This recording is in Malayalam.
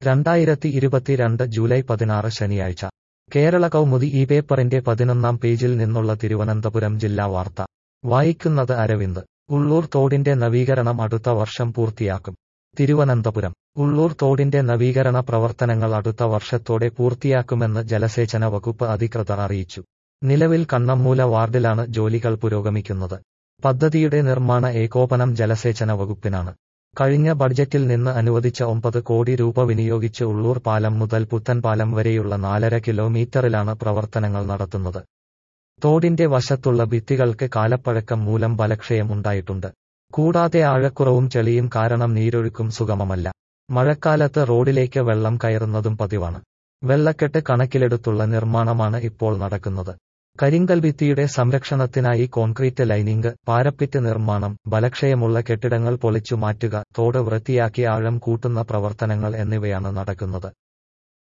രണ്ടായിരത്തി ഇരുപത്തിരണ്ട് ജൂലൈ പതിനാറ് ശനിയാഴ്ച കേരള കൗമുദി ഈ പേപ്പറിന്റെ പതിനൊന്നാം പേജിൽ നിന്നുള്ള തിരുവനന്തപുരം ജില്ലാ വാർത്ത വായിക്കുന്നത് അരവിന്ദ് ഉള്ളൂർ തോടിന്റെ നവീകരണം അടുത്ത വർഷം പൂർത്തിയാക്കും തിരുവനന്തപുരം ഉള്ളൂർ തോടിന്റെ നവീകരണ പ്രവർത്തനങ്ങൾ അടുത്ത വർഷത്തോടെ പൂർത്തിയാക്കുമെന്ന് ജലസേചന വകുപ്പ് അധികൃതർ അറിയിച്ചു നിലവിൽ കണ്ണമ്മൂല വാർഡിലാണ് ജോലികൾ പുരോഗമിക്കുന്നത് പദ്ധതിയുടെ നിർമ്മാണ ഏകോപനം ജലസേചന വകുപ്പിനാണ് കഴിഞ്ഞ ബഡ്ജറ്റിൽ നിന്ന് അനുവദിച്ച ഒമ്പത് കോടി രൂപ വിനിയോഗിച്ച് ഉള്ളൂർ പാലം മുതൽ പുത്തൻപാലം വരെയുള്ള നാലര കിലോമീറ്ററിലാണ് പ്രവർത്തനങ്ങൾ നടത്തുന്നത് തോടിന്റെ വശത്തുള്ള ഭിത്തികൾക്ക് കാലപ്പഴക്കം മൂലം ബലക്ഷയം ഉണ്ടായിട്ടുണ്ട് കൂടാതെ ആഴക്കുറവും ചെളിയും കാരണം നീരൊഴുക്കും സുഗമമല്ല മഴക്കാലത്ത് റോഡിലേക്ക് വെള്ളം കയറുന്നതും പതിവാണ് വെള്ളക്കെട്ട് കണക്കിലെടുത്തുള്ള നിർമ്മാണമാണ് ഇപ്പോൾ നടക്കുന്നത് കരിങ്കൽ ഭിത്തിയുടെ സംരക്ഷണത്തിനായി കോൺക്രീറ്റ് ലൈനിംഗ് പാരപ്പിറ്റ് നിർമ്മാണം ബലക്ഷയമുള്ള കെട്ടിടങ്ങൾ പൊളിച്ചു മാറ്റുക തോട് വൃത്തിയാക്കി ആഴം കൂട്ടുന്ന പ്രവർത്തനങ്ങൾ എന്നിവയാണ് നടക്കുന്നത്